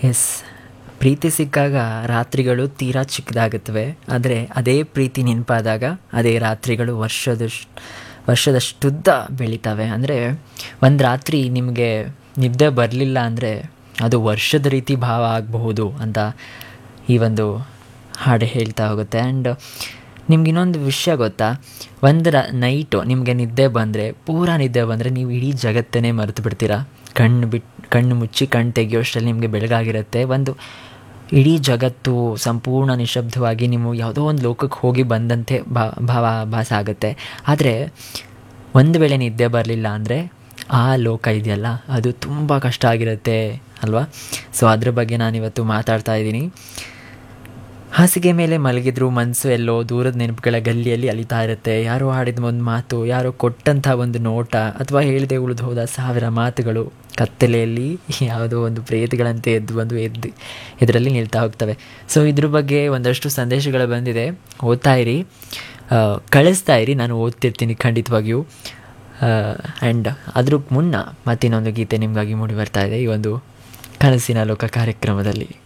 S ಪ್ರೀತಿ ಸಿಕ್ಕಾಗ ರಾತ್ರಿಗಳು ತೀರಾ ಚಿಕ್ಕದಾಗುತ್ತವೆ ಆದರೆ ಅದೇ ಪ್ರೀತಿ ನೆನಪಾದಾಗ ಅದೇ ರಾತ್ರಿಗಳು ವರ್ಷದಷ್ಟು ವರ್ಷದಷ್ಟುದ್ದ ಬೆಳಿತವೆ ಅಂದರೆ ಒಂದು ರಾತ್ರಿ ನಿಮಗೆ ನಿದ್ದೆ ಬರಲಿಲ್ಲ ಅಂದರೆ ಅದು ವರ್ಷದ ರೀತಿ ಭಾವ ಆಗಬಹುದು ಅಂತ ಈ ಒಂದು ಹಾಡು ಹೇಳ್ತಾ ಹೋಗುತ್ತೆ ಆ್ಯಂಡ್ ನಿಮ್ಗೆ ಇನ್ನೊಂದು ವಿಷಯ ಗೊತ್ತಾ ಒಂದು ರ ನೈಟು ನಿಮಗೆ ನಿದ್ದೆ ಬಂದರೆ ಪೂರಾ ನಿದ್ದೆ ಬಂದರೆ ನೀವು ಇಡೀ ಜಗತ್ತನ್ನೇ ಮರೆತು ಬಿಡ್ತೀರಾ ಕಣ್ಣು ಬಿಟ್ಟು ಕಣ್ಣು ಮುಚ್ಚಿ ಕಣ್ಣು ತೆಗೆಯೋಷ್ಟರಲ್ಲಿ ನಿಮಗೆ ಬೆಳಗಾಗಿರುತ್ತೆ ಒಂದು ಇಡೀ ಜಗತ್ತು ಸಂಪೂರ್ಣ ನಿಶಬ್ದವಾಗಿ ನೀವು ಯಾವುದೋ ಒಂದು ಲೋಕಕ್ಕೆ ಹೋಗಿ ಬಂದಂತೆ ಭಾ ಭಾವ ಭಾಸ ಆಗುತ್ತೆ ಆದರೆ ಒಂದು ವೇಳೆ ನಿದ್ದೆ ಬರಲಿಲ್ಲ ಅಂದರೆ ಆ ಲೋಕ ಇದೆಯಲ್ಲ ಅದು ತುಂಬ ಕಷ್ಟ ಆಗಿರುತ್ತೆ ಅಲ್ವಾ ಸೊ ಅದ್ರ ಬಗ್ಗೆ ನಾನಿವತ್ತು ಮಾತಾಡ್ತಾ ಇದ್ದೀನಿ ಹಾಸಿಗೆ ಮೇಲೆ ಮಲಗಿದ್ರು ಮನಸ್ಸು ಎಲ್ಲೋ ದೂರದ ನೆನಪುಗಳ ಗಲ್ಲಿಯಲ್ಲಿ ಅಲಿತಾ ಇರುತ್ತೆ ಯಾರೋ ಹಾಡಿದ ಒಂದು ಮಾತು ಯಾರೋ ಕೊಟ್ಟಂಥ ಒಂದು ನೋಟ ಅಥವಾ ಹೇಳದೆ ಉಳಿದು ಹೋದ ಸಾವಿರ ಮಾತುಗಳು ಕತ್ತಲೆಯಲ್ಲಿ ಯಾವುದೋ ಒಂದು ಪ್ರೇತಗಳಂತೆ ಎದ್ದು ಬಂದು ಎದ್ದು ಇದರಲ್ಲಿ ನಿಲ್ತಾ ಹೋಗ್ತವೆ ಸೊ ಇದ್ರ ಬಗ್ಗೆ ಒಂದಷ್ಟು ಸಂದೇಶಗಳು ಬಂದಿದೆ ಓದ್ತಾ ಇರಿ ಕಳಿಸ್ತಾ ಇರಿ ನಾನು ಓದ್ತಿರ್ತೀನಿ ಖಂಡಿತವಾಗಿಯೂ ಆ್ಯಂಡ್ ಅದ್ರ ಮುನ್ನ ಮತ್ತಿನ್ನೊಂದು ಗೀತೆ ನಿಮಗಾಗಿ ಮೂಡಿ ಬರ್ತಾ ಇದೆ ಈ ಒಂದು ಕನಸಿನ ಲೋಕ ಕಾರ್ಯಕ್ರಮದಲ್ಲಿ